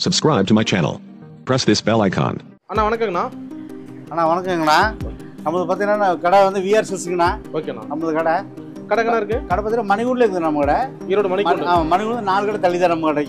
Subscribe to my channel. Press this bell icon. அண்ணா வணக்கங்கண்ணா அண்ணா வணக்கங்கண்ணா நம்மளது பார்த்தீங்கன்னா கடை வந்து விஆர்எஸ்எஸ்ங்கண்ணா ஓகேண்ணா நம்மளது கடை கடைங்கண்ணா இருக்கு கடை பார்த்தீங்கன்னா மணிகூண்டில் இருக்குது நம்ம கடை ஈரோடு மணிக்கு ஆ மணிகூண்டு நாலு கடை தள்ளி தான் நம்ம கடை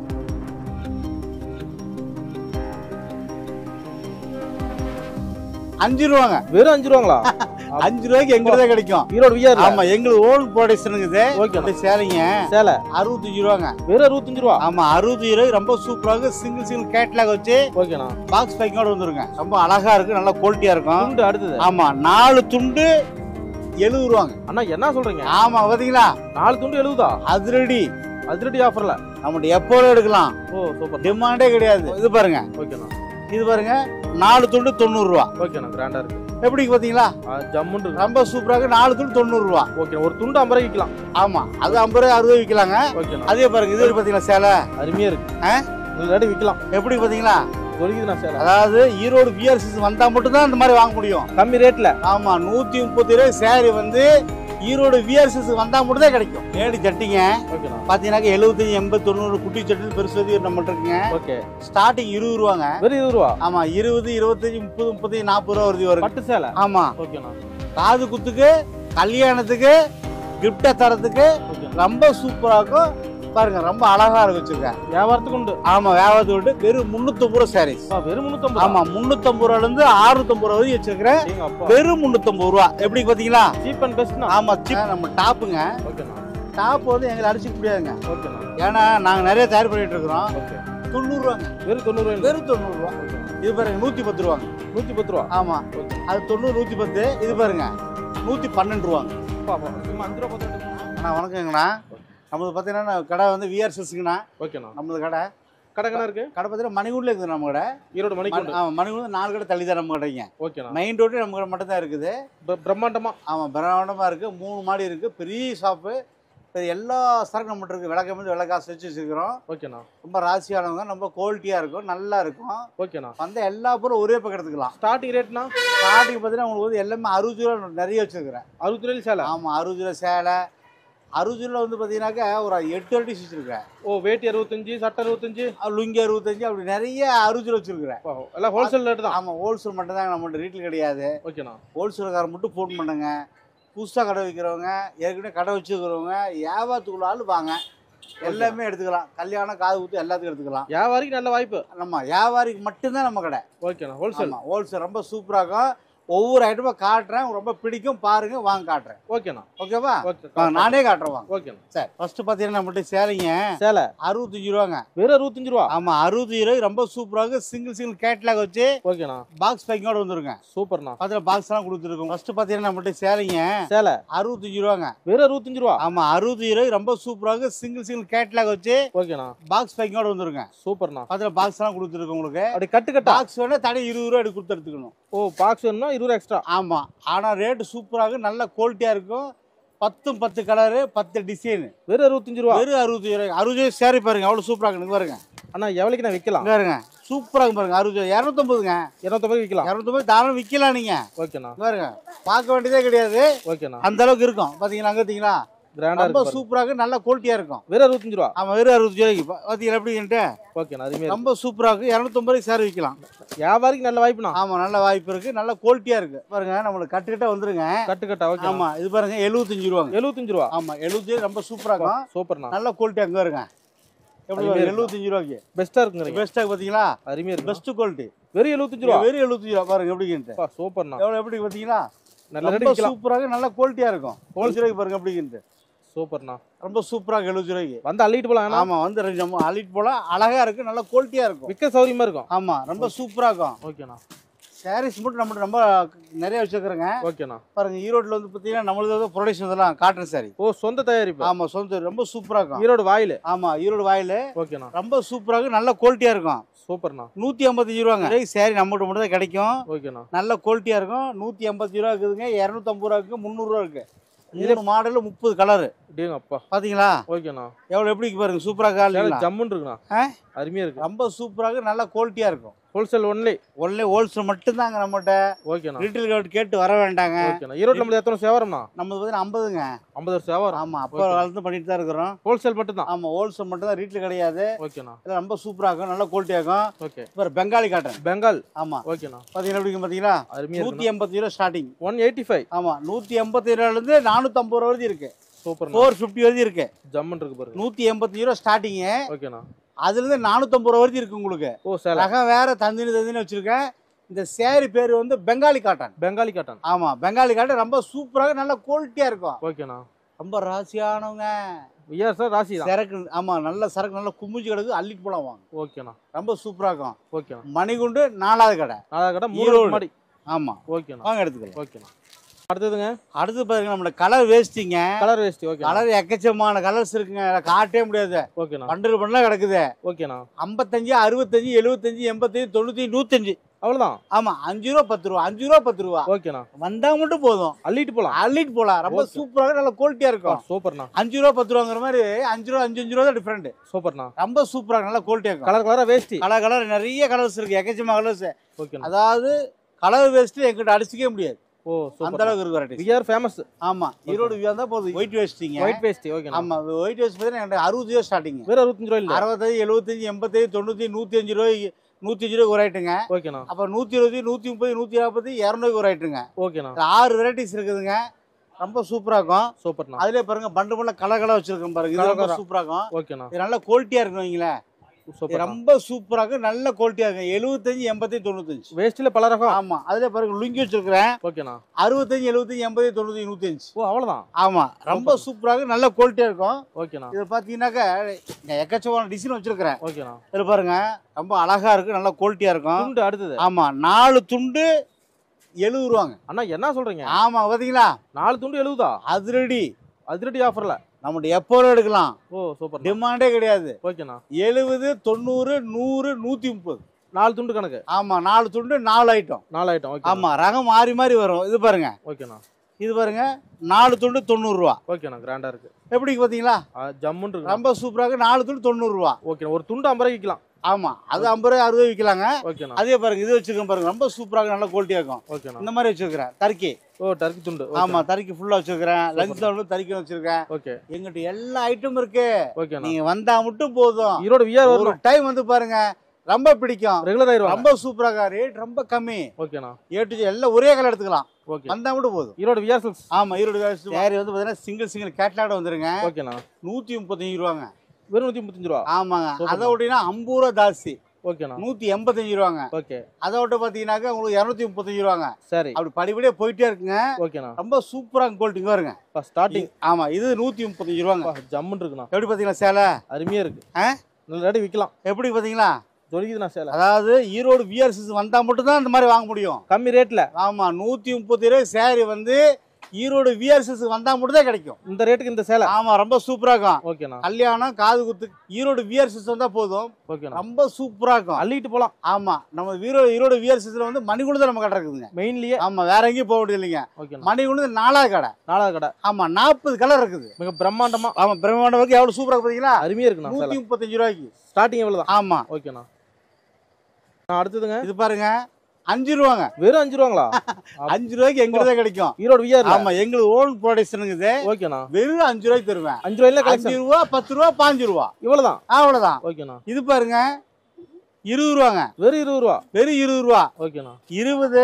அஞ்சு ரூபாங்க வெறும் அஞ்சு ரூபாங்களா அஞ்சு ரூபாய்க்கு எங்களுக்கு தான் கிடைக்கும் ஈரோடு விஆர் ஆமா எங்களுக்கு ஓன் ப்ரொடக்ஷனுங்குது ஓகே அப்படியே சேலைங்க சேலை அறுபத்தஞ்சு ரூபாங்க வெறும் அறுபத்தஞ்சு ரூபா ஆமா அறுபத்தஞ்சு ரூபாய் ரொம்ப சூப்பராக சிங்கிள் சிங்கிள் கேட்லாக் வச்சு ஓகேண்ணா பாக்ஸ் பேக்கோட வந்துருங்க ரொம்ப அழகா இருக்கு நல்லா குவாலிட்டியா இருக்கும் துண்டு அடுத்தது ஆமா நாலு துண்டு எழுபது ரூபாங்க அண்ணா என்ன சொல்றீங்க ஆமா பாத்தீங்களா நாலு துண்டு எழுபதா அதிரடி அதிரடி ஆஃபர்ல நம்மகிட்ட எப்போ எடுக்கலாம் ஓ சூப்பர் டிமாண்டே கிடையாது இது பாருங்க ஓகேண்ணா இது பாருங்க நாலு துண்டு தொண்ணூறு ரூபா ஓகேண்ணா கிராண்டா இருக்கு எப்படி பாத்தீங்களா ஆ, ஜம்முன்னு இருக்கு ரொம்ப சூப்பராக இருக்கு. நாலு துண்டு தொண்ணூறு ரூபா ஓகே ஒரு துண்டு ஐம்பது ரூபாய்க்கு விற்கலாம் ஆமா அது ஐம்பது ரூபாய் அறுபது விற்கலாங்க ஓகேண்ணா அதே பாருங்க இது பாத்தீங்களா சேலை அருமையா இருக்கு ஆ? இந்த ரேட்டு விற்கலாம் எப்படி பாத்தீங்களா ஒலிக்குதுண்ணா சேலை அதாவது ஈரோடு பிஆர்சிஸ் வந்தா மட்டும் தான் இந்த மாதிரி வாங்க முடியும் கம்மி ரேட்ல ஆமா நூத்தி முப்பத்தி ரூபாய் சேரீ வந்து ஈரோடு விஆர்சிஸ் வந்தா மட்டும் தான் கிடைக்கும் ஏடி சட்டிங்க ஓகேண்ணா பாத்தீங்கன்னா எழுபத்தஞ்சு எண்பது தொண்ணூறு குட்டி சட்டி பெருசு நம்மகிட்ட இருக்குங்க ஓகே ஸ்டார்டிங் இருபது ரூபாங்க வெறும் இருபது ரூபா ஆமா இருபது இருபத்தஞ்சு முப்பது முப்பத்தஞ்சு நாற்பது ரூபா வருது வரும் பட்டு சேலை ஆமா ஓகேண்ணா காது குத்துக்கு கல்யாணத்துக்கு கிஃப்டை தரத்துக்கு ஓகே ரொம்ப சூப்பரா இருக்கும் பாருங்க ரொம்ப அழகா இருக்கு வச்சிருக்கேன் வியாபாரத்துக்கு உண்டு ஆமா வியாபாரத்தை விட்டு வெறும் முன்னூத்தம்பது ரூபா சாரீஸ் ஆ, வெறும் முன்னூத்தம்பது ஆமா முன்னூத்தம்பது ரூபால இருந்து அறுநூத்தம்பது ரூபா வரைக்கும் வச்சிருக்கிறேன் எங்க அப்பா வெறும் முன்னூத்தம்பது ரூபா எப்படி பாத்தீங்களா சீப் அண்ட் பெஸ்ட்னா ஆமா cheap. நம்ம டாப்புங்க ஓகேண்ணா டாப் வந்து எங்களை அடிச்சுக்க முடியாதுங்க ஓகேண்ணா ஏன்னா நாங்க நிறைய தயார் பண்ணிட்டு இருக்கிறோம் ஓகே தொண்ணூறு ரூபாங்க வெறும் தொண்ணூறு ரூபாய் வெறும் தொண்ணூறு ரூபா இது பாருங்க நூத்தி பத்து ரூபாங்க நூத்தி பத்து ரூபா ஆமா ஓகே அது தொண்ணூறு நூத்தி பத்து இது பாருங்க நூத்தி பன்னெண்டு ரூபாங்க அப்பா, அப்பா. சும்மா அஞ்சு ரூபா பத்து அண்ணா வணக்கங்கண்ணா நம்மளது பார்த்தீங்கன்னா கடை வந்து விஆர்எஸ்எஸ்ங்கண்ணா ஓகேண்ணா நம்மளது கடை கடைங்கண்ணா இருக்கு கடை பார்த்தீங்கன்னா மணிகூண்டில் இருக்குது நம்ம கடை ஈரோடு மணிக்கு உண்டு ஆமாம் மணிகூண்டு நாலு கடை தள்ளி தான் நம்ம கடைங்க ஓகேண்ணா மெயின் ரோடு நம்ம கடை மட்டும் தான் இருக்குது பிர- பிரம்மாண்டமா ஆமாம் பிரம்மாண்டமாக இருக்குது மூணு மாடி இருக்குது பெரிய ஷாப்பு பெரிய எல்லா சரக்கு நம்மகிட்ட இருக்குது விளக்கம் வந்து விலை காசு வச்சு வச்சுருக்கிறோம் ஓகேண்ணா ரொம்ப ராசியானவங்க ரொம்ப குவாலிட்டியாக இருக்கும் நல்லா இருக்கும் ஓகேண்ணா வந்த எல்லா பொருளும் ஒரே பக்கம் எடுத்துக்கலாம் ஸ்டார்டிங் ரேட்னா ஸ்டார்டிங் பார்த்தீங்கன்னா உங்களுக்கு வந்து எல்லாமே அறுபது ரூபா நிறைய வச்சுருக்கிறேன் அறுபத்தி ரூபாய் சேலை ஆமாம் அறுபது ரூபா சேலை அறுபது ரூபா வந்து பார்த்தீங்கன்னாக்கா ஒரு எட்டு அடி வச்சுருக்கேன் ஓ வேட்டி அறுபத்தஞ்சு சட்டை அறுபத்தஞ்சு லுங்கி அறுபத்தஞ்சு அப்படி நிறைய அறுபது ரூபா வச்சுருக்கிறேன் அப்பா, எல்லாம் ஹோல்சேல் ரேட் தான் ஆமாம் ஹோல்சேல் மட்டும் தான் நம்மகிட்ட ரீட்டில் கிடையாது ஓகேண்ணா ஹோல்சேல்காரர் மட்டும் ஃபோன் பண்ணுங்க புதுசாக கடை வைக்கிறவங்க ஏற்கனவே கடை வச்சுருக்கிறவங்க வியாபாரத்துக்குள்ள ஆள் வாங்க எல்லாமே எடுத்துக்கலாம் கல்யாணம் காது குத்து எல்லாத்துக்கும் எடுத்துக்கலாம் வியாபாரிக்கு நல்ல வாய்ப்பு நம்ம வியாபாரிக்கு மட்டும்தான் நம்ம கடை ஓகேண்ணா ஹோல்சேல் ஆமாம் ஹோல்சேல் ரொம்ப சூப்பராக இருக்கும் ஒவ்வொரு ஐட்டமாக காட்டுறேன் ரொம்ப பிடிக்கும் பாருங்க வாங்க காட்டுறேன் ஓகேண்ணா ஓகேவா ஓகே வாங்க, நானே காட்டுறேன் வாங்க ஓகேண்ணா சரி ஃபர்ஸ்ட் பார்த்தீங்கன்னா நம்மகிட்ட சேலைங்க சேலை அறுபத்தஞ்சு ரூபாங்க வெறும் அறுபத்தஞ்சு ரூபா ஆமாம் அறுபது ரூபாய் ரொம்ப சூப்பராக சிங்கிள் சிங்கிள் கேட்லாக் வச்சு ஓகேண்ணா பாக்ஸ் பேக்கிங்கோட வந்துருங்க சூப்பர்ண்ணா அதில் பாக்ஸ்லாம் கொடுத்துருக்கோம் ஃபர்ஸ்ட் பார்த்தீங்கன்னா நம்மகிட்ட சேலைங்க சேலை அறுபத்தஞ்சு ரூபாங்க வெறும் அறுபத்தஞ்சு ரூபா ஆமா அறுபது ரூபாய் ரொம்ப சூப்பராக சிங்கிள் சிங்கிள் கேட்லாக் வச்சு ஓகேண்ணா பாக்ஸ் பேக்கிங்கோட வந்துருங்க சூப்பர்ண்ணா அதில் பாக்ஸ்லாம் கொடுத்துருக்கோம் உங்களுக்கு அப்படி கட்டு கட்டா பாக்ஸ் வேணா தடை இருபது ரூபா எடுத்து கொடுத்து எடுத்துக்கணும் ஓ பாக்ஸ் வேணும்னா இருபது எக்ஸ்ட்ரா ஆமா ஆனா ரேட்டு சூப்பராக நல்ல குவாலிட்டியா இருக்கும் பத்தும் பத்து கலரு பத்து டிசைன் வெறும் அறுபத்தஞ்சு ரூபா வெறும் அறுபது ரூபாய் அறுபது ரூபாய் சேரி பாருங்க அவ்வளவு சூப்பராக இருக்கு பாருங்க அண்ணா எவ்வளோக்கு நான் விற்கலாம் இங்க பாருங்க சூப்பராக இருக்கு பாருங்க அறுபது ரூபாய் இரநூத்தம்பதுங்க இரநூத்தம்பது விற்கலாம் இரநூத்தம்பது தாராளம் விற்கலாம் நீங்க ஓகேண்ணா இங்க பாருங்க பார்க்க வேண்டியதே கிடையாது ஓகேண்ணா அந்த அளவுக்கு இருக்கும் பாத்தீங்களா அங்க பார்த்தீங்களா கிராண்டா ரொம்ப இருக்கு பாருங்க. சூப்பராக நல்ல குவாலிட்டியா இருக்கும் வெறும் அறுபத்தஞ்சு ரூபா ஆமா வெறும் அறுபது ரூபாய்க்கு பா- பாத்தீங்களா எப்படின்ட்டு ஓகேண்ணா அருமையா ரொம்ப சூப்பரா இருக்கு இரநூத்தம்பது ரூபாய்க்கு சேர் விற்கலாம் இருக்கு. வியாபாரிக்கு நல்ல வாய்ப்புண்ணா ஆமா நல்ல வாய்ப்பு இருக்கு நல்ல குவாலிட்டியா இருக்கு பாருங்க நம்மளுக்கு கட்டுக்கிட்ட வந்துருங்க கட்டு கட்டா ஓகே ஆமா இது பாருங்க எழுபத்தஞ்சு ரூபாங்க எழுபத்தஞ்சு ரூபா ஆமா எழுபத்தி ரொம்ப சூப்பரா இருக்கும் சூப்பர்ண்ணா நல்ல குவாலிட்டி அங்க வருங்க எப்படி அருமையா இருக்கு. எழுபத்தஞ்சு ரூபாய்க்கு பெஸ்டா இருக்குங்கிறீங்க பெஸ்டா பாத்தீங்களா அருமையா இருக்கு பெஸ்ட் குவாலிட்டி வெறும் எழுபத்தஞ்சு ரூபா வெறும் எழுபத்தஞ்சு ரூபா பாருங்க எப்படின்ட்டு அப்பா, சூப்பர்ண்ணா எவ்வளவு எப்படி பாத்தீங்களா நல்ல ரேட் ரொம்ப விற்கலாம் சூப்பராக நல்ல குவாலிட்டியா இருக்கும் ஹோல்சேல் ரூபாய்க்கு பாருங்க எப்படின்ட்டு சூப்பர்ண்ணா ரொம்ப சூப்பராக எழுபது ரூபாய்க்கு வந்து அள்ளிட்டு போலாம் ஆமா வந்து ரெண்டு நம்ம அள்ளிட்டு போலாம் அழகா இருக்கு நல்ல குவாலிட்டியா இருக்கும் விற்க சௌரியமா இருக்கும் ஆமா ரொம்ப சூப்பரா இருக்கும் ஓகேண்ணா சாரீஸ் மட்டும் நம்மகிட்ட ரொம்ப நிறைய வச்சிருக்கிறேங்க ஓகேண்ணா பாருங்க ஈரோட்ல வந்து பாத்தீங்கன்னா நம்மளது வந்து ப்ரொடக்ஷன் இதெல்லாம் காட்டன் சாரி ஓ சொந்த தயாரிப்பு ஆமா சொந்த ரொம்ப சூப்பரா இருக்கும் ஈரோடு வாயில் ஆமா ஈரோடு வாயில ஓகேண்ணா ரொம்ப சூப்பராக நல்ல குவாலிட்டியா இருக்கும் சூப்பர்ண்ணா நூத்தி ஐம்பத்தஞ்சு ரூபாங்க சாரி நம்மகிட்ட மட்டும் தான் கிடைக்கும் ஓகேண்ணா நல்ல குவாலிட்டியா இருக்கும் நூத்தி ஐம்பத்தஞ்சு ரூபா இருக்குதுங்க இரநூத்தம்பது ரூபா இருக்கு முந்நூறு ரூபா இருக்கு மூணு மாடல் முப்பது கலரு டேங்க அப்பா பாத்தீங்களா ஓகேண்ணா எவ்வளவு எப்படி இருக்கு பாருங்க சூப்பரா காலிங்களா ஜம்முன்னு இருக்குண்ணா ஆ? அருமையா இருக்கு ரொம்ப சூப்பராக நல்ல குவாலிட்டியா இருக்கும் ஹோல்சேல் ஒன்லி ஒன்லே ஹோல்சேல் மட்டும்தாங்க நம்மகிட்ட ஓகேண்ணா ரீட்டைல் ரேட் கேட்டு வர வேண்டாங்க ஓகேண்ணா ஈரோட்ல நம்மளுக்கு எத்தனை சேவாரம்ண்ணா நம்ம பார்த்தீங்கன்னா ஐம்பதுங்க ஐம்பது வருஷம் சேவாரம் ஆமா அப்போ Okay. காலத்து பண்ணிட்டு தான் இருக்கிறோம் ஹோல்சேல் மட்டும்தான் ஆமா ஹோல்சேல் மட்டும் தான் ரீட்டைல் கிடையாது ஓகேண்ணா இதெல்லாம் ரொம்ப சூப்பரா இருக்கும் நல்ல குவாலிட்டியா இருக்கும் ஓகே இப்போ பெங்காலி காட்டன் பெங்கால் ஆமா ஓகேண்ணா பாத்தீங்கன்னா எப்படி பாத்தீங்களா அருமையா நூத்தி இருக்கு எண்பத்தி ரூபா ஸ்டார்டிங் ஒன் எயிட்டி ஃபைவ் ஆமா நூத்தி எண்பத்தி ரூபால இருந்து நானூத்தி ஐம்பது ரூபா வரைக்கும் இருக்கு சூப்பர் ஃபோர் ஃபிஃப்டி வரைக்கும் இருக்கு ஜம்முன்னு இருக்கு பாருங்க நூத்தி எண்பத்தி ரூபா ஸ்டார்டிங் ஓகேண்ணா அதுல இருந்து நானூத்தம்பது ரூபா வரைக்கும் இருக்கு உங்களுக்கு ஓ சேலம் ரகம் வேற தந்தினி தந்தினி வச்சிருக்கேன் இந்த சேரி பேர் வந்து பெங்காலி காட்டன் பெங்காலி காட்டன் ஆமா பெங்காலி காட்டன் ரொம்ப சூப்பராக நல்ல குவாலிட்டியா இருக்கும் ஓகேண்ணா ரொம்ப ராசியானவங்க ஐயா சார் ராசி தான் சரக்கு ஆமா நல்ல சரக்கு நல்ல குமிஞ்சு கிடக்கு அள்ளிட்டு போலாம் வாங்க ஓகேண்ணா ரொம்ப சூப்பரா இருக்கும் ஓகேண்ணா மணிகுண்டு நாலாவது கடை நாலா கடை மூணு ஈரோடு. மாடி ஆமா ஓகேண்ணா வாங்க எடுத்துக்கலாம் ஓகேண்ணா அடுத்ததுங்க அடுத்து பாருங்க நம்மளோட கலர் வேஸ்டிங்க கலர் வேஸ்ட் ஓகே கலர் எக்கச்சக்கமான கலர்ஸ் இருக்குங்க அதை காட்டவே முடியாது ஓகேண்ணா பண்டல் பண்ணலாம் கிடக்குது ஓகேண்ணா ஐம்பத்தஞ்சு அறுபத்தஞ்சு எழுபத்தஞ்சு எண்பத்தஞ்சு தொண்ணூத்தி நூத்தஞ்சு அவ்வளவுதான் ஆமா அஞ்சு ரூபா பத்து ரூபா அஞ்சு ரூபா பத்து ரூபா ஓகேண்ணா வந்தா மட்டும் போதும் அள்ளிட்டு போலாம் அள்ளிட்டு போலாம் ரொம்ப Okay. சூப்பராக நல்ல குவாலிட்டியா இருக்கும் சூப்பர்ண்ணா அஞ்சு ரூபா பத்து ரூபாங்கிற மாதிரி அஞ்சு ரூபா அஞ்சு அஞ்சு ரூபா தான் டிஃப்ரெண்ட் சூப்பர்ண்ணா ரொம்ப சூப்பரா நல்ல குவாலிட்டியா இருக்கும் கலர் கலரா வேஷ்டி கலர் கலர் நிறைய கலர்ஸ் இருக்கு எக்கச்சமா கலர்ஸ் ஓகேண்ணா அதாவது கலர் வேஸ்ட் எங்கிட்ட அடிச்சுக்கவே முடியாது ஓ அந்த சூப்பர் அளவுக்கு இருக்கு வெரைட்டி விஆர் ஃபேமஸ் ஆமா ஈரோடு வியா தான் போகுது ஒயிட் வேஸ்டிங்க ஒயிட் வேஷ்டி ஓகேண்ணா ஆமா ஒயிட் வேஸ்ட் பார்த்தீங்கன்னா என்கிட்ட அறுபது ரூபா ஸ்டார்டிங் வெறும் அறுபத்தஞ்சு ரூபா இல்ல அறுபத்தஞ்சு எழுபத்தஞ்சு எண்பத்தஞ்சு தொண்ணூத்தி நூத்தி அஞ்சு ரூபாய்க்கு நூத்தி அஞ்சு ரூபாய்க்கு ஒரு ஐட்டுங்க ஓகேண்ணா அப்புறம் நூத்தி இருபது நூத்தி முப்பது நூத்தி நாற்பது இரநூறுக்கு ஒரு ஐட்டுங்க ஓகேண்ணா இதுல ஆறு வெரைட்டிஸ் இருக்குதுங்க ரொம்ப சூப்பரா இருக்கும் சூப்பர்ண்ணா அதுலயே பாருங்க பண்டு பண்ண கலர் கலர் வச்சிருக்கோம் பாருங்க இது Colour ரொம்ப colour. சூப்பரா இருக்கும் ஓகேண்ணா இது நல்ல குவாலிட்டியா இருக்கும் வைங்களேன் இது சூப்பர் ரொம்ப சூப்பரா இருக்கும் நல்ல குவாலிட்டியா இருக்கும் எழுபத்தஞ்சு எண்பத்தஞ்சு தொண்ணூத்தஞ்சு வேஷ்டில பல ரகம் ஆமா அதுல பாருங்க லுங்கி வச்சிருக்கிறேன் ஓகேண்ணா அறுபத்தஞ்சு எழுபத்தஞ்சு எண்பது தொண்ணூத்தி நூத்தஞ்சு ஓ அவ்வளவுதான் ஆமா ரொம்ப சூப்பரா இருக்கும் நல்ல குவாலிட்டியா இருக்கும் ஓகேண்ணா இது பாத்தீங்கன்னாக்கா இங்க எக்கச்சக்கமான டிசைன் வச்சிருக்கிறேன் ஓகேண்ணா இதுல பாருங்க ரொம்ப அழகா இருக்கு நல்ல குவாலிட்டியா இருக்கும் துண்டு அடுத்தது ஆமா நாலு துண்டு எழுபது ரூபாங்க அண்ணா என்ன சொல்றீங்க ஆமா பாத்தீங்களா நாலு துண்டு எழுபதா அதிரடி அதிரடி ஆஃபர்ல நம்மகிட்ட எப்போ எடுக்கலாம் ஓ சூப்பர் டிமாண்டே கிடையாது ஓகேண்ணா எழுபது தொண்ணூறு நூறு நூத்தி முப்பது நாலு துண்டு கணக்கு ஆமா நாலு துண்டு நாலு ஐட்டம் நாலு ஐட்டம் ஓகே ஆமா ரகம் மாறி மாறி வரும் இது பாருங்க ஓகேண்ணா இது பாருங்க நாலு துண்டு தொண்ணூறு ரூபா ஓகேண்ணா கிராண்டா இருக்கு எப்படி பாத்தீங்களா ஆ, ஜம்முன்னு இருக்கு ரொம்ப சூப்பரா இருக்கு நாலு துண்டு தொண்ணூறு ரூபா ஓகேண்ணா ஒரு துண்டு ஐம்பது ரூபாய்க்கு விற்கலாம் ஆமா அது ஐம்பது ரூபாய் அறுபது விற்கலாங்க ஓகேண்ணா அதே பாருங்க இது வச்சிருக்கேன் பாருங்க ரொம்ப சூப்பரா இருக்கு நல்ல குவாலிட்டியா இருக்கும் ஓகேண்ணா இந்த மாதிரி வச்சிருக்கிறேன் தறிக்கி ஓ டர்க்கி துண்டு ஆமா தறிக்கி ஃபுல்லா வச்சிருக்கிறேன் லஞ்ச் லெவலில் தறிக்கி வச்சிருக்கேன் ஓகே எங்கிட்ட எல்லா ஐட்டம் இருக்கு ஓகேண்ணா நீங்க வந்தா மட்டும் போதும் ஈரோடு விஆர் ஒரு வரும் டைம் வந்து பாருங்க ரொம்ப பிடிக்கும் ரெகுலர் ஆயிருவாங்க ரொம்ப சூப்பராக ரேட் ரொம்ப கம்மி ஓகேண்ணா ஏ டு எல்லாம் ஒரே கலர் எடுத்துக்கலாம் ஓகே வந்தா மட்டும் போதும் ஈரோடு விஆர் சில்க்ஸ் ஆமா ஈரோடு சேரி வந்து பாத்தீங்கன்னா சிங்கிள் சிங்கிள் கேட்லாட் வந்துருங்க ஓகேண்ணா நூத்தி முப்பத்தஞ்சு ரூபாங்க வெறும் நூத்தி முப்பத்தஞ்சு ரூபா ஆமாங்க சூப்பர். அதை விட்டீங்கன்னா ஐம்பது ரூபா ஜாஸ்தி ஓகேண்ணா நூத்தி எண்பத்தஞ்சு ரூபாங்க ஓகே அதை விட்டு பாத்தீங்கன்னாக்கா உங்களுக்கு இரநூத்தி முப்பத்தஞ்சு ரூபாங்க சரி அப்படி படிப்படியே போயிட்டே இருக்குங்க ஓகேண்ணா ரொம்ப சூப்பராக குவாலிட்டிங்க வருங்க ஸ்டார்டிங் ஆமா இது நூத்தி முப்பத்தஞ்சு ரூபாங்க ஜம்முன்னு இருக்குண்ணா எப்படி பாத்தீங்களா சேலை அருமையா இருக்கு ஆ? நல்ல ரேட்டு விற்கலாம் எப்படி பாத்தீங்களா ஜொலிக்குதுண்ணா சேலை அதாவது ஈரோடு விஆர்சிஸ் வந்தா மட்டும் தான் இந்த மாதிரி வாங்க முடியும் கம்மி ரேட்ல ஆமா நூத்தி முப்பத்தி ரூபாய் சேரீ வந்து ஈரோடு விஆர்சிஸ் வந்தா மட்டும் தான் கிடைக்கும் இந்த ரேட்டுக்கு இந்த சேலை ஆமா ரொம்ப சூப்பரா இருக்கும் ஓகேண்ணா கல்யாணம் காது குத்து ஈரோடு விஆர்சிஸ் வந்தா போதும் ஓகேண்ணா ரொம்ப சூப்பரா இருக்கும் அள்ளிட்டு போலாம் ஆமா நம்ம வீரோ ஈரோடு விஆர்சிஸ்ல வந்து மணிக்குண்டு தான் நம்ம கடை இருக்குதுங்க மெயின்லயே ஆமா வேற எங்கேயும் போக முடியல இல்லைங்க ஓகேண்ணா மணிக்குண்டு நாலாவது கடை நாலாவது கடை ஆமா நாற்பது கலர் இருக்குது மிக பிரம்மாண்டமா ஆமா பிரம்மாண்டமாக எவ்வளவு சூப்பரா பாத்தீங்களா அருமையா இருக்குண்ணா சேலை நூத்தி முப்பத்தஞ்சு ரூபாய்க்கு ஸ்டார்டிங் எவ்வளவுதான் ஆமா ஓகேண்ணா நான் அடுத்ததுங்க இது பாருங்க அஞ்சு ரூபாங்க வெறும் அஞ்சு ரூபாங்களா அஞ்சு ரூபாய்க்கு எங்களுக்கு தான் கிடைக்கும் ஈரோடு விஆர் ஆமா எங்களுக்கு ஓன் ப்ரொடக்ஷனுங்குது ஓகேண்ணா வெறும் அஞ்சு ரூபாய்க்கு தருவேன் அஞ்சு ரூபாயில அஞ்சு கலெக்ஷன் ரூபா பத்து ரூபா பாஞ்சு ரூபா இவ்வளவுதான் அவ்வளவுதான் ஓகேண்ணா இது பாருங்க இருபது ரூபாங்க வெறும் இருபது ரூபா வெறும் இருபது ரூபா ஓகேண்ணா இருபது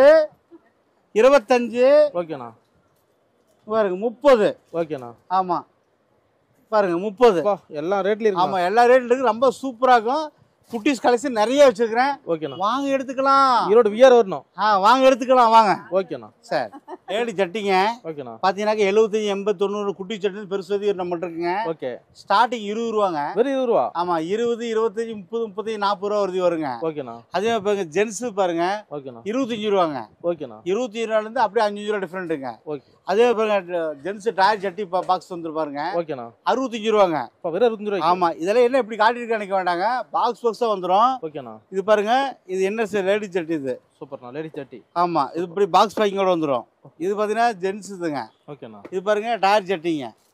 இருபத்தஞ்சு ஓகேண்ணா பாருங்க முப்பது ஓகேண்ணா ஆமா பாருங்க முப்பது அப்பா எல்லா ரேட்லயும் இருக்கு ஆமா எல்லா ரேட்டும் இருக்கு ரொம்ப சூப்பரா இருக்கும் குட்டீஸ் கலெக்ஷன் நிறைய வச்சிருக்கிறேன் ஓகேண்ணா வாங்க எடுத்துக்கலாம் ஈரோடு விஆர் வரணும் ஆ வாங்க எடுத்துக்கலாம் வாங்க ஓகேண்ணா சார் லேடி சட்டிங்க ஓகேண்ணா பாத்தீங்கன்னாக்க எழுபத்தஞ்சு எண்பது தொண்ணூறு குட்டி சட்டி பெருசு நம்மள்ட்ட இருக்குங்க ஓகே ஸ்டார்டிங் இருபது ரூபாங்க வெறும் இருபது ரூபா ஆமா இருபது இருபத்தஞ்சு முப்பது முப்பத்தஞ்சு நாற்பது ரூபா வருது வருங்க ஓகேண்ணா அதே மாதிரி பாருங்க ஜென்ஸ் பாருங்க ஓகேண்ணா இருபத்தஞ்சு ரூபாங்க ஓகேண்ணா இருபத்தி ரூபால இருந்து அப்படியே அஞ்சு ரூபா டிஃபரெண்ட்டுங்க ஓகே அதே பாருங்க ஜென்ஸ் டயர் சட்டி பாக்ஸ் வந்துரு பாருங்க ஓகேண்ணா அறுபத்தஞ்சு ரூபாங்க அப்பா வெறும் அறுபத்தஞ்சு ரூபாய்க்கு ஆமா இதெல்லாம் என்ன இப்படி காட்டிட்டு நினைக்க வேண்டாங்க பாக்ஸ் பாக்ஸா வந்துரும் ஓகேண்ணா இது பாருங்க இது என்ன சார் லேடி சட்டி இது சூப்பர்ண்ணா லேடி சட்டி ஆமா இது இப்படி பாக்ஸ் பேக்கிங்கோட வந்துரும் இது பாத்தீங்கன்னா ஜென்ஸ் இதுங்க ஓகேண்ணா இது பாருங்க டயர் சட்டிங்க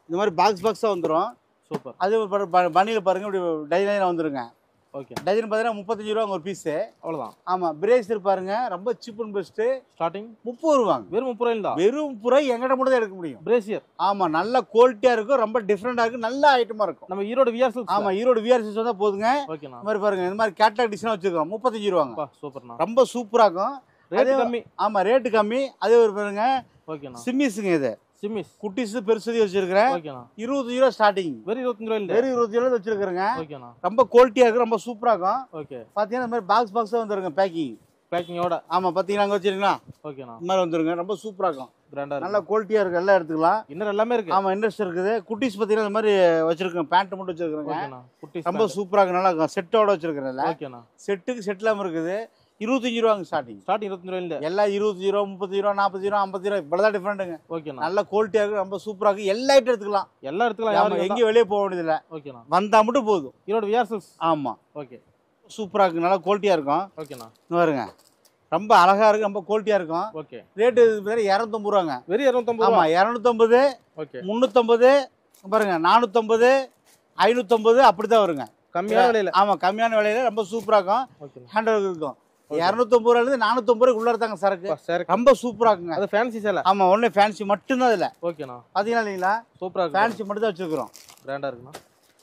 இந்த மாதிரி பாக்ஸ் பாக்ஸாக வந்துடும் சூப்பர் அது பனியில் பாருங்க இப்படி டைலைனாக வந்துருங்க ஓகே டஜன் பார்த்தீங்கன்னா முப்பத்தஞ்சு ரூபா ஒரு பீஸு அவ்வளவுதான் ஆமாம் பிரேசர் பாருங்க ரொம்ப சீப் அண்ட் பெஸ்ட்டு ஸ்டார்டிங் முப்பது ரூபாங்க வெறும் முப்பது ரூபாயில் தான் வெறும் புறா எங்கிட்ட மட்டும் தான் எடுக்க முடியும் பிரேசியர் ஆமாம் நல்ல குவாலிட்டியாக இருக்கும் ரொம்ப டிஃப்ரெண்டாக இருக்கும் நல்ல ஐட்டமாக இருக்கும் நம்ம ஈரோடு விஆர் சில்க்ஸ் ஆமாம் ஈரோடு விஆர்சிஸ் வந்தால் போதுங்க ஓகேண்ணா இந்த மாதிரி பாருங்க இந்த மாதிரி கேட்லாக் டிசைனாக வச்சுருக்கோம் முப்பத்தஞ்சு ரூபாங்க அப்பா சூப்பர்ண்ணா ரொம்ப சூப்பராக இருக்கும் ரேட் அதே- கம்மி ஆமாம் ரேட்டு கம்மி அதே ஒரு பாருங்க ஓகேண்ணா சிம்மிஸுங்க இது சிம்மிஸ் குட்டிஸு பெருசு வச்சிருக்கிறேன் ஓகேண்ணா இருபது ரூபா ஸ்டார்டிங் வெறும் இருபத்தஞ்சு ரூபாயில் வெறும் இருபது ரூபா வச்சிருக்கிறேங்க ஓகேண்ணா ரொம்ப குவாலிட்டியாக இருக்கும் ரொம்ப சூப்பராக இருக்கும் ஓகே பார்த்தீங்கன்னா இந்த மாதிரி பாக்ஸ் பாக்ஸாக வந்துருங்க பேக்கிங் பேக்கிங்கோட ஆமாம் பார்த்தீங்கன்னா அங்கே வச்சிருங்களா ஓகேண்ணா இந்த மாதிரி வந்துருங்க ரொம்ப சூப்பராக இருக்கும் பிராண்டா நல்ல இருக்கு குவாலிட்டியாக இருக்கும் எல்லாம் எடுத்துக்கலாம் இன்னர் எல்லாமே இருக்கு ஆமாம் இன்ட்ரெஸ்ட் இருக்குது குட்டிஸ் பார்த்தீங்கன்னா இந்த மாதிரி வச்சிருக்கேன் பேண்ட் மட்டும் வச்சிருக்கிறேங்க ஓகேண்ணா குட்டி ரொம்ப சூப்பராக இருக்கும் நல்லா இருக்கும் செட்டோட வச்சிருக்கிறேன்ல ஓகேண்ணா செட்டுக்கு செட் இல்லாமல் இருக்குது இருபத்தஞ்சு ரூபாங்க ஸ்டார்டிங் ஸ்டார்டிங் இருபத்தஞ்சு ரூபாயில் எல்லாம் இருபத்தஞ்சு ரூபா முப்பத்தஞ்சு ரூபா நாற்பது ரூபா ஐம்பது ரூபா இவ்வளோதான் டிஃப்ரெண்ட்டுங்க ஓகேண்ணா நல்ல குவாலிட்டியாக இருக்கும் ரொம்ப சூப்பராக இருக்கும் எல்லா ஐட்டம் எடுத்துக்கலாம் எல்லா இடத்துக்கும் ஆமா, யாரும் எங்கேயும் வெளியே போக வேண்டியதில்லை ஓகேண்ணா வந்தால் மட்டும் போதும் ஈரோடு விஆர் சில்க்ஸ் ஆமாம் ஓகே சூப்பராக இருக்கும் நல்லா குவாலிட்டியாக இருக்கும் ஓகேண்ணா இங்க பாருங்க ரொம்ப அழகா இருக்கு ரொம்ப குவாலிட்டியாக இருக்கும் ஓகே ரேட்டு பேர் இரநூத்தம்பது ரூபாங்க வெறும் இரநூத்தம்பது ரூபா ஆமாம் இரநூத்தம்பது ஓகே முந்நூற்றம்பது பாருங்க நானூற்றம்பது ஐநூற்றம்பது அப்படி தான் வருங்க கம்மியான விலையில ஆமாம் கம்மியான விலையில ரொம்ப சூப்பராக இருக்கும் ஓகேண்ணா ஹேண்ட் ஒர்க் இருக்கும் இரநூத்தம்பது ரூபாயிலேருந்து நானூற்றம்பது ரூபாய்க்கு உள்ள இருந்தாங்க சரக்கு அப்பா, சரி ரொம்ப சூப்பராக இருக்குங்க அது ஃபேன்சி சேலை ஆமாம் ஒன்லி ஃபேன்சி மட்டும்தான் இதில் ஓகேண்ணா பார்த்தீங்கன்னா இல்லைங்களா சூப்பரா இருக்கு ஃபேன்சி மட்டும் தான் வச்சுருக்குறோம் பிராண்டா இருக்குண்ணா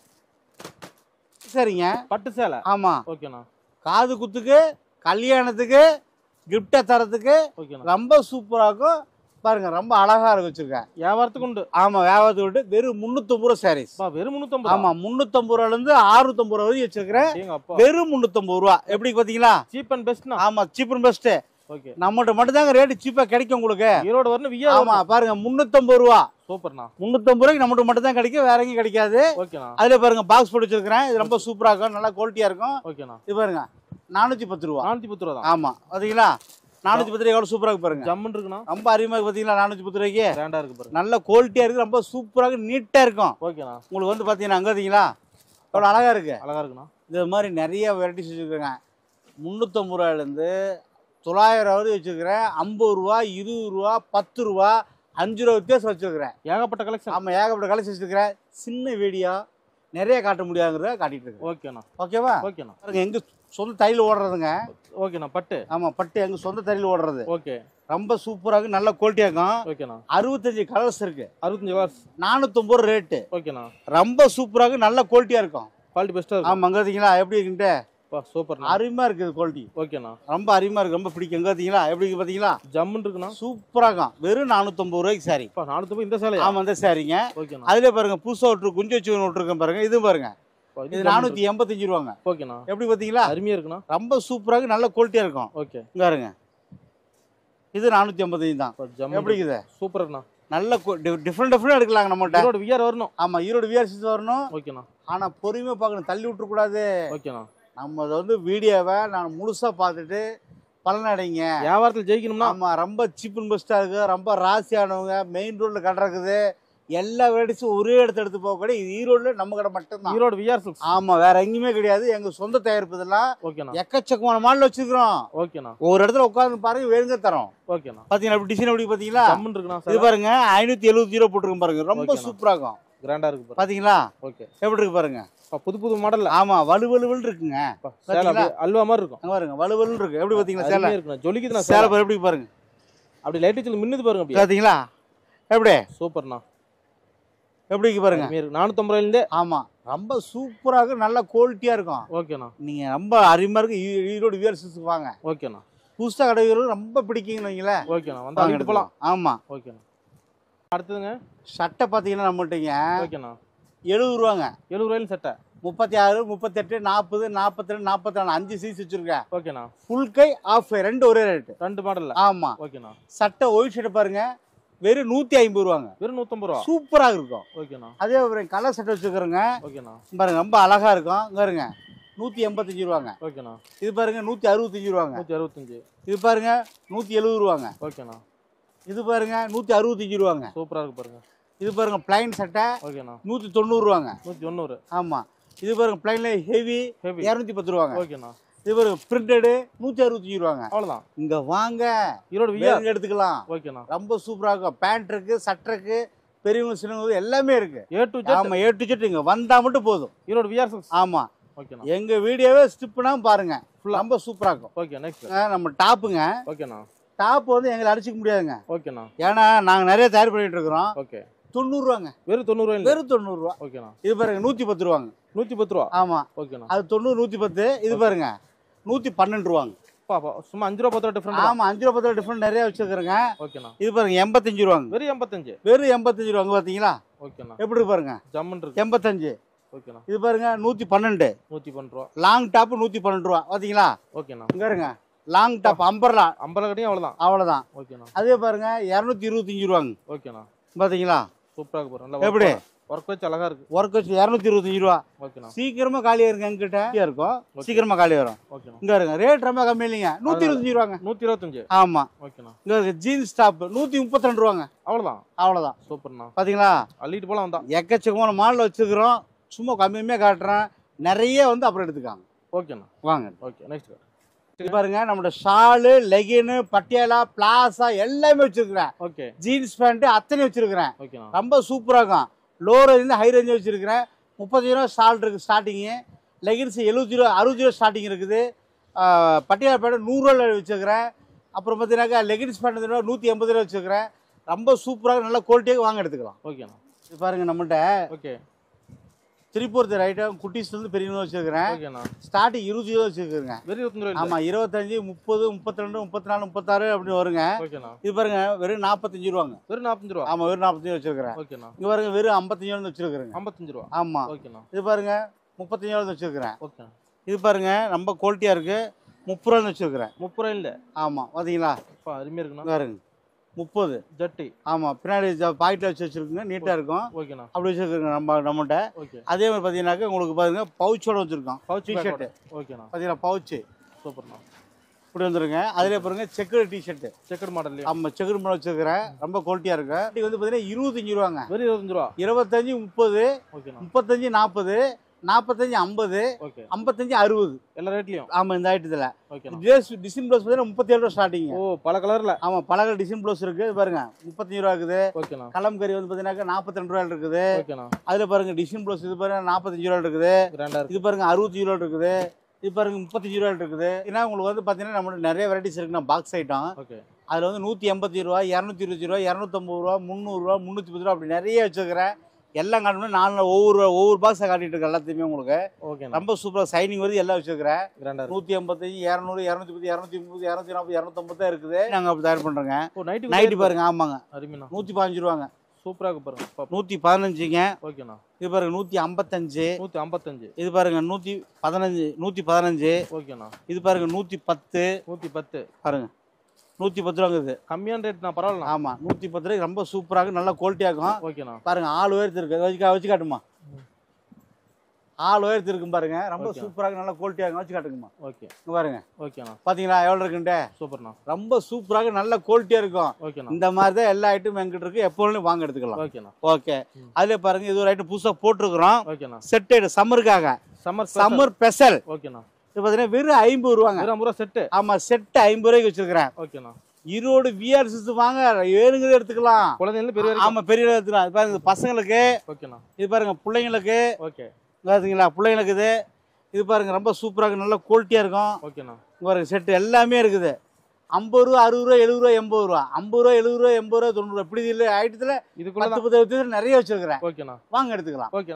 சரிங்க பட்டு சேலை ஆமாம் ஓகேண்ணா காது குத்துக்கு கல்யாணத்துக்கு கிஃப்டை தரத்துக்கு ஓகேண்ணா ரொம்ப சூப்பராக இருக்கும் பாருங்க ரொம்ப அழகா இருக்கு வச்சிருக்கேன் வியாபாரத்துக்கு உண்டு ஆமா வியாபாரத்தை விட்டு வெறும் முந்நூற்றம்பது ரூபா சாரீஸ் அப்பா, வெறும் முந்நூத்தம்பது ஆமா முந்நூற்றம்பது ரூபால இருந்து அறுநூத்தம்பது ரூபா வரைக்கும் வச்சிருக்கிறேன் எங்க அப்பா வெறும் முந்நூற்றம்பது ரூபா எப்படி பாத்தீங்களா சீப் அண்ட் பெஸ்ட்னா ஆமா சீப் அண்ட் பெஸ்ட் ஓகே நம்மகிட்ட மட்டும் தாங்க ரேட்டு சீப்பா கிடைக்கும் உங்களுக்கு ஈரோடு வரணும் விஆர் ஆமா பாருங்க முந்நூற்றம்பது ரூபா சூப்பர்ண்ணா முந்நூற்றம்பது ரூபாய்க்கு நம்மகிட்ட மட்டும் தான் கிடைக்கும் வேற எங்கேயும் கிடைக்காது ஓகேண்ணா அதுல பாருங்க பாக்ஸ் போட்டு வச்சிருக்கிறேன் இது ரொம்ப சூப்பரா இருக்கும் நல்லா குவாலிட்டியா இருக்கும் ஓகேண்ணா இது பாருங்க நானூத்தி பத்து ரூபா நானூத்தி பத்து ரூபா தான் ஆமா பாத்தீங்களா நானூத்தி பத்து ரூபாய் எவ்வளவு சூப்பரா இருக்கு பாருங்க ஜம்முன்னு இருக்குண்ணா ரொம்ப அருமையா இருக்கு பாத்தீங்களா நானூத்தி பத்து ரூபாய்க்கு பிராண்டா இருக்கு பாருங்க நல்ல குவாலிட்டியா இருக்கு ரொம்ப சூப்பராக நீட்டா இருக்கும் ஓகேண்ணா உங்களுக்கு வந்து பாத்தீங்கன்னா அங்க பார்த்தீங்களா அவ்வளோ அழகா இருக்கு அழகா இருக்குண்ணா இது மாதிரி நிறைய வெரைட்டிஸ் வச்சுருக்கேங்க முந்நூற்றம்பது ரூபாயிலேருந்து தொள்ளாயிரம் வரை வச்சுருக்கிறேன் ஐம்பது ரூபா இருபது ரூபா பத்து ரூபா அஞ்சு ரூபா வித்தியாசம் வச்சுருக்கிறேன் ஏகப்பட்ட கலெக்ஷன் ஆமாம் ஏகப்பட்ட கலெக்ஷன் வச்சுருக்கிறேன் சின்ன வீடியோ நிறைய காட்ட முடியாங்கிறத காட்டிட்டு இருக்கேன் ஓகேண்ணா ஓகேவா ஓகேண்ணா பாருங்க எங்க சொந்த தையல் ஓடுறதுங்க ஓகேண்ணா பட்டு ஆமாம் பட்டு எங்க சொந்த தையல் ஓடுறது ஓகே ரொம்ப சூப்பராக இருக்கு நல்ல குவாலிட்டியாக இருக்கும் ஓகேண்ணா அறுபத்தஞ்சு கலர்ஸ் இருக்கு அறுபத்தஞ்சு கலர்ஸ் நானூற்றம்பது ரூபா ரேட்டு ஓகேண்ணா ரொம்ப சூப்பராக நல்ல குவாலிட்டியாக இருக்கும் குவாலிட்டி பெஸ்ட்டாக இருக்கும் ஆமாம் அங்கே பார்த்தீங்களா எப்படி இருக்குன்ட்டு அப்பா சூப்பர்ண்ணா அருமையாக இருக்குது குவாலிட்டி ஓகேண்ணா ரொம்ப அருமையாக இருக்கு ரொம்ப பிடிக்கும் எங்கே பார்த்தீங்களா எப்படி இருக்கு பார்த்தீங்களா ஜம்முன்னு இருக்குண்ணா சூப்பராக இருக்கும் வெறும் நானூற்றம்பது ரூபாய்க்கு சாரி அப்பா நானூத்தி இந்த சேலையா ஆமாம் இந்த சாரிங்க ஓகேண்ணா அதிலே பாருங்க புதுசாக விட்டு குஞ்சு வச்சு விட்டுருக்கேன் பாருங்க இது பாருங்க அப்பா, இது ஜம்முன்னு நானூற்றி எண்பத்தஞ்சு ரூபாங்க இருக்கு. ஓகேண்ணா எப்படி பார்த்தீங்களா அருமையா இருக்குண்ணா ரொம்ப சூப்பராக நல்ல குவாலிட்டியாக இருக்கும் ஓகே இங்க பாருங்க இது நானூற்றி எண்பத்தஞ்சு தான் அப்பா, எப்படி ஜம்முன்னு இருக்குது சூப்பர்ண்ணா நல்ல டிஃப்ரெண்ட் டிஃப்ரெண்ட் எடுக்கலாங்க நம்மகிட்ட ஈரோடு விஆர் வரணும் ஆமாம் ஈரோடு விஆர்சிஸ் வரணும் ஓகேண்ணா ஆனால் பொறுமையாக பார்க்கணும் தள்ளி விட்டுறக்கூடாது ஓகேண்ணா நம்ம அதை வந்து வீடியோவை நான் முழுசாக பார்த்துட்டு பலனடைங்க வியாபாரத்தில் ஜெயிக்கணும்னா ஆமா ரொம்ப சீப் அண்ட் பெஸ்ட்டாக இருக்கு ரொம்ப ராசியானவங்க மெயின் ரோட்ல கடை இருக்குது எல்லா வெரைட்டிஸும் ஒரே இடத்துல எடுத்து போக கூட இது ஈரோடுல நம்ம கடை மட்டும்தான் ஈரோடு விஆர் சில்க்ஸ் ஆமா வேற எங்கேயுமே கிடையாது எங்க சொந்த தயாரிப்பு இதெல்லாம் ஓகேண்ணா எக்கச்சக்கமான மாடல் வச்சிருக்கிறோம் ஓகேண்ணா ஒரு இடத்துல உட்காந்து பாருங்க வேணுங்க தரோம் ஓகேண்ணா பாத்தீங்கன்னா அப்படி டிசைன் எப்படி பாத்தீங்களா ஜம்முன்னு இருக்குண்ணா இது சார் பாருங்க ஐநூத்தி எழுபது ஜீரோ போட்டிருக்கோம் பாருங்க ரொம்ப ஓகேண்ணா. சூப்பரா இருக்கும் கிராண்டா இருக்கு பாருங்க பாத்தீங்களா ஓகே எப்படி இருக்கு பாருங்க அப்பா, புது புது மாடல்ல ஆமா வலு வலுவல் இருக்குங்க சேலை அப்படியே அல்வா மாதிரி இருக்கும் அங்க பாருங்க வலுவல் இருக்கு எப்படி பாத்தீங்களா சேலை அருமையா இருக்குண்ணா ஜொலிக்குதுண்ணா சேலை சேலை பாரு எப்படி பாருங்க அப்படி லைட் வச்சு மின்னுது பாருங்க அப்படியே பாத்தீங்களா எப்படி சூப்பர்ண்ணா எப்படி இருக்கு பாருங்க அருமையா இருக்கு நானூத்தம்பது ரூபாயிலேருந்தே ஆமா ரொம்ப சூப்பராக நல்ல குவாலிட்டியா இருக்கும் ஓகேண்ணா நீங்க ரொம்ப அருமையா இருக்கு ஈ- ஈரோடு வியர்ஸுக்கு வாங்க ஓகேண்ணா புதுசா கடை வீரர்கள் ரொம்ப பிடிக்குங்கன்னு வைங்களேன் ஓகேண்ணா வந்து வாங்க அள்ளிட்டு போலாம் எடுத்துக்கலாம். ஆமா ஓகேண்ணா அடுத்ததுங்க சட்டை பாத்தீங்கன்னா நம்மகிட்டங்க ஓகேண்ணா எழுபது ரூபாங்க எழுபது ரூபாயிலும் சட்டை முப்பத்தி ஆறு முப்பத்தெட்டு நாற்பது நாற்பத்தி ரெண்டு நாற்பத்தி நாலு அஞ்சு சீஸ் வச்சிருக்கேன் ஓகேண்ணா ஃபுல் கை ஆஃப் கை ரெண்டு ஒரே ரேட்டு ரெண்டு மாடல்ல ஆமா ஓகேண்ணா சட்டை ஒயிட் ஷர்ட் பாருங்க வெறும் நூத்தி ஐம்பது ரூபாங்க வெறும் நூத்தம்பது ரூபா சூப்பராக இருக்கும் ஓகேண்ணா அதே ஒரு கலர் சட்டை வச்சுக்கிறோங்க ஓகேண்ணா பாருங்க ரொம்ப அழகா இருக்கும் இங்க பாருங்க நூத்தி எண்பத்தஞ்சு ரூபாங்க ஓகேண்ணா இது பாருங்க நூத்தி அறுபத்தஞ்சு ரூபாங்க நூத்தி அறுபத்தஞ்சு இது பாருங்க நூத்தி எழுபது ரூபாங்க ஓகேண்ணா இது பாருங்க நூத்தி அறுபத்தஞ்சு ரூபாங்க சூப்பரா இருக்கு பாருங்க இது பாருங்க பிளைன் சட்டை ஓகேண்ணா நூத்தி தொண்ணூறு ரூபாங்க நூத்தி தொண்ணூறு ஆமா இது பாருங்க பிளைன்ல ஹெவி ஹெவி இரநூத்தி பத்து ரூபாங்க ஓகேண்ணா இது பாருங்க பிரிண்டடு நூத்தி அறுபத்தஞ்சு ரூபாங்க அவ்வளவுதான் இங்க வாங்க ஈரோடு விஆர் வேணுங்க எடுத்துக்கலாம் ஓகேண்ணா ரொம்ப சூப்பரா இருக்கும் பேண்ட் இருக்கு சட்டை இருக்கு பெரியவங்க சின்னவங்க எல்லாமே இருக்கு ஏ டு ஜெட் ஆமா ஏ டு செட் இங்க வந்தா மட்டும் போதும் ஈரோடு விஆர் சிக்ஸ் ஆமா ஓகேண்ணா எங்க வீடியோவே ஸ்டிப்னா பாருங்க Full ஆ? ரொம்ப சூப்பரா இருக்கும் ஓகே நெக்ஸ்ட் அஹ் நம்ம டாப்புங்க ஓகேண்ணா டாப் வந்து எங்களை அடிச்சுக்க முடியாதுங்க ஓகேண்ணா ஏன்னா நாங்க நிறைய தயார் பண்ணிட்டு இருக்கிறோம் ஓகே தொண்ணூறு ரூபாங்க வெறும் தொண்ணூறு ரூபாய் வெறும் தொண்ணூறு ரூபா ஓகேண்ணா இது பாருங்க நூத்தி பத்து ரூபாங்க நூற்றி பத்து ரூபா ஆமா ஓகேண்ணா அது தொண்ணூறு நூத்தி பத்து இது பாருங்க நூத்தி பன்னெண்டு ரூபாங்க பாப்பா சும்மா அஞ்சு ரூபா பத்து ரூபா டிஃப்ரெண்ட் ஆமா அஞ்சு ரூபா பத்து ரூபா டிஃபரெண்ட் நிறைய வச்சிருக்கிறேங்க ஓகேண்ணா இது பாருங்க எண்பத்தஞ்சு ரூபாங்க வெறும் எண்பத்தஞ்சு வெறும் எண்பத்தஞ்சு ரூபாங்க பாத்தீங்களா ஓகேண்ணா எப்படி இருக்கு பாருங்க ஜம்முன் இருக்கு எண்பத்தஞ்சு ஓகேண்ணா இது பாருங்க நூத்தி பன்னெண்டு நூற்றி பன்னெண்டு ரூபா லாங் டாப் நூத்தி பன்னெண்டு ரூபா பாத்தீங்களா ஓகேண்ணா இங்க இருங்க லாங் டாப் அம்பர்லா ஐம்பது கட்டியும் அவ்வளோதான் அவ்வளவுதான் ஓகேண்ணா அதே பாருங்க இரநூத்தி இருபத்தஞ்சு ரூபாங்க ஓகேண்ணா பாத்தீங்களா சூப்பராக இருக்கு பாரு நல்லா எப்படி? ஒர்க் வச்சு அழகா இருக்கு ஒர்க் வச்சு இரநூத்தி இருபத்தஞ்சு ரூபா ஓகேண்ணா சீக்கிரமா காலியா இருக்கு எங்கிட்ட இருக்கும் சீக்கிரமா காலி வரும் ஓகேண்ணா இங்க இருங்க ரேட் ரொம்ப கம்மி இல்லைங்க நூத்தி இருபத்தஞ்சு ரூபாங்க நூற்றி இருபத்தஞ்சு ஆமா ஓகேண்ணா இங்க இருக்கு ஜீன்ஸ் டாப் நூத்தி முப்பத்தி ரெண்டு ரூபாங்க அவ்வளோதான் அவ்வளவுதான் சூப்பர்ண்ணா பாத்தீங்களா அள்ளிட்டு போலாம் வந்தா எக்கச்சக்கமான மாடல் வச்சுக்கிறோம் சும்மா கம்மியுமே காட்டுறேன் நிறைய வந்து அப்புறம் எடுத்துக்காங்க ஓகேண்ணா வாங்க ஓகே நெக்ஸ்ட் இது பாருங்க நம்மளோட ஷாலு லெகினு பட்டியாலா பிளாசா எல்லாமே வச்சிருக்கிறேன் ஓகே ஜீன்ஸ் பேண்ட் அத்தனை வச்சிருக்கிறேன் ஓகேண்ணா ரொம்ப சூப்பராக இருக்கும் லோ ரேஞ்சில் ஹை ரேஞ்ச் வச்சிருக்கிறேன் முப்பத்தஞ்சு ரூபா ஷால் இருக்கு ஸ்டார்டிங்கு லெகின்ஸ் எழுபத்தி ரூபா அறுபது ரூபா ஸ்டார்டிங் இருக்குது ஆஹ் பட்டியாலா பேண்ட் நூறுரூவா வச்சுருக்கிறேன் அப்புறம் பார்த்தீங்கன்னாக்கா லெகின்ஸ் பேண்ட் நூற்றி எண்பது ரூபா வச்சுருக்கிறேன் ரொம்ப சூப்பராக நல்ல குவாலிட்டியாக வாங்க எடுத்துக்கலாம் ஓகேண்ணா இது பாருங்க நம்மகிட்ட ஓகே திருப்பூர் ஐட்டம் குட்டீஸ்லேருந்து பெரியவங்க வச்சுருக்கிறேன் ஓகேண்ணா ஸ்டார்டிங் இருபது ரூபா வச்சுருக்குறேங்க வெறும் இருபத்தஞ்சு ரூபாய் ஆமாம் இருபத்தஞ்சு முப்பது முப்பத்தி ரெண்டு முப்பத்தி நாலு முப்பத்தாறு அப்படின்னு வருங்க ஓகேண்ணா இது பாருங்க வெறும் நாற்பத்தஞ்சு ரூபாங்க வெறும் நாற்பத்தஞ்சு ரூபா ஆமாம் வெறும் நாற்பத்தஞ்சு வச்சுருக்கிறேன் ஓகேண்ணா இங்கே பாருங்க வெறும் ஐம்பத்தஞ்சு ரூபா வச்சுருக்குறேங்க ஐம்பத்தஞ்சு ரூபா ஆமாம் ஓகேண்ணா இது பாருங்க முப்பத்தஞ்சு ரூபா வச்சுருக்கிறேன் ஓகேண்ணா இது பாருங்க ரொம்ப குவாலிட்டியாக இருக்கு முப்பது ரூபா வச்சுருக்கிறேன் முப்பது ரூபாய் இல்லை ஆமாம் பார்த்தீங்களா அப்பா அருமையாக இருக்குண்ணா இங்க பாருங்க முப்பது ஜட்டி ஆமாம் பின்னாடி பாக்கெட்டில் வச்சு வச்சுருக்குங்க நீட்டாக இருக்கும் ஓகேண்ணா அப்படி வச்சுருக்குங்க நம்ம நம்மகிட்ட ஓகே அதே மாதிரி பார்த்தீங்கன்னாக்கா உங்களுக்கு பாருங்க பவுச்சோட வச்சுருக்கோம் பவுச் டிஷர்ட்டு ஓகேண்ணா பார்த்தீங்களா பவுச்சு சூப்பர்ண்ணா இப்படி வந்துருங்க அதிலே பாருங்க செக்குடு டிஷர்ட்டு செக்கட் மாடல்லையும் ஆமாம் செக்குடு பண்ண வச்சுருக்கிறேன் ரொம்ப குவாலிட்டியாக இருக்கு இது வந்து பார்த்தீங்கன்னா இருபத்தஞ்சு ரூபாங்க வெறும் இருபத்தஞ்சு ரூபா இருபத்தஞ்சு முப்பது ஓகேண்ணா முப்பத்தஞ்சு நாற்பது நாற்பத்தஞ்சு ஐம்பது ஓகே ஐம்பத்தஞ்சு அறுபது எல்லா ரேட்லையும் ஆமாம் இந்த ஐட்டத்தில் ஓகேண்ணா ட்ரெஸ் டிசைன் ப்ளவுஸ் பார்த்தீங்கன்னா முப்பத்தேழு ரூபா ஸ்டார்டிங் ஓ பல கலர்ல ஆமாம் பலக டிசைன் ப்ளவுஸ் இருக்கு இது பாருங்க முப்பத்தஞ்சு ரூபா இருக்குது ஓகேண்ணா கலம்கறி வந்து பார்த்தீங்கன்னா நாற்பத்தி ரெண்டு ரூபா இருக்குது ஓகேண்ணா அதில் பாருங்க டிசைன் ப்ளவுஸ் இது பாருங்க நாற்பத்தஞ்சு ரூபா இருக்குது கிராண்டா இருக்கு இது பாருங்க அறுபத்தஞ்சு ரூபா இருக்குது இது பாருங்க முப்பத்தஞ்சு ரூபா இருக்குது ஏன்னா உங்களுக்கு வந்து பார்த்தீங்கன்னா நம்மளுக்கு நிறைய வெரைட்டிஸ் இருக்குண்ணா பாக்ஸ் ஐட்டம் ஓகே அதில் வந்து நூற்றி எண்பத்தி ரூபா இரநூத்தி இருபத்தி ரூபா இரநூத்தம்பது ரூபா முந்நூறுரூவா முந்நூற்றி பத்து ரூபா அப்படி நிறைய வச்சுருக்கிறேன் எல்லாம் காட்டணும் நாலு ஒவ்வொரு ஒவ்வொரு பாக்ஸை காட்டிட்டு இருக்கேன் எல்லாத்தையுமே உங்களுக்கு ஓகேண்ணா ரொம்ப சூப்பராக சைனிங் வருது எல்லாம் வச்சுருக்கிறேன் கிராண்டா இருக்கு நூற்றி எண்பத்தஞ்சு இரநூறு இரநூத்தி பத்து இரநூத்தி முப்பது இரநூத்தி நாற்பது இரநூத்தம்பது தான் இருக்குது நாங்கள் அப்படி தயார் பண்ணுறோங்க ஓ நைட்டு நைட்டு பாருங்க ஆமாங்க அருமைண்ணா நூற்றி பதினஞ்சு ரூபாங்க சூப்பரா இருக்கு பாருங்க பாப்போம். நூற்றி பதினஞ்சுங்க ஓகேண்ணா இது பாருங்க நூற்றி ஐம்பத்தஞ்சு நூத்தி ஐம்பத்தஞ்சு இது பாருங்க நூற்றி பதினஞ்சு நூற்றி பதினஞ்சு ஓகேண்ணா இது பாருங்க நூற்றி பத்து நூத்தி பத்து பாருங்க நூற்றி பத்து ரூபாங்குது கம்மியான ரேட் நான் பரவாயில்ல ஆமாம் நூற்றி பத்து ரூபாய்க்கு ரொம்ப சூப்பராக நல்ல குவாலிட்டியாக இருக்கும் ஓகேண்ணா பாருங்க ஆள் உயரத்து இருக்கு வச்சு கா- வச்சு காட்டுமா ஆள் உயரத்து இருக்கும் பாருங்க ரொம்ப Okay. சூப்பராக நல்ல குவாலிட்டியாக இருக்கும் வச்சு காட்டுங்கம்மா ஓகே இங்க பாருங்க ஓகேண்ணா பார்த்தீங்களா எவ்வளோ இருக்குன்ட்டு சூப்பர்ண்ணா ரொம்ப சூப்பராக நல்ல குவாலிட்டியாக இருக்கும் ஓகேண்ணா இந்த மாதிரி தான் எல்லா ஐட்டமும் எங்கிட்ட இருக்கு எப்போதும் வாங்க எடுத்துக்கலாம் ஓகேண்ணா ஓகே ம். அதுல பாருங்க இது ஒரு ஐட்டம் புதுசாக போட்டிருக்கிறோம் ஓகேண்ணா செட் ஐட்டம் சம்மருக்காக சம்மர் சம்மர் ஸ்பெஷல் ஓகேண்ணா இது பார்த்தீங்கன்னா வெறும் ஐம்பது ரூபாங்க வெறும் ஐம்பது ரூபா செட்டு ஆமா செட் ஐம்பது ரூபாய்க்கு வச்சிருக்கிறேன் ஓகேண்ணா ஈரோடு விஆர்சிஸ் வாங்க வேணுங்கிறத எடுத்துக்கலாம் குழந்தைங்க பெரிய வரைக்கும் ஆமா பெரிய எடுத்துக்கலாம் இது பாருங்க இது பசங்களுக்கு ஓகேண்ணா இது பாருங்க பிள்ளைங்களுக்கு ஓகே பார்த்தீங்களா பிள்ளைங்களுக்கு இது இது பாருங்க ரொம்ப சூப்பராக நல்ல குவாலிட்டியாக இருக்கும் ஓகேண்ணா இங்க பாருங்க செட்டு எல்லாமே இருக்குது ஐம்பது ரூபா அறுபது ரூபா எழுபது ரூபா எண்பது ரூபா ஐம்பது ரூபா எழுபது ரூபா எண்பது ரூபா தொண்ணூறு ரூபா இப்படி இல்லை ஐட்டத்தில் இதுக்குள்ள பத்து பத்து விதத்துல நிறைய வச்சிருக்கிறேன் ஓகேண்ணா வாங்க எடுத்துக்கலாம் ஓகே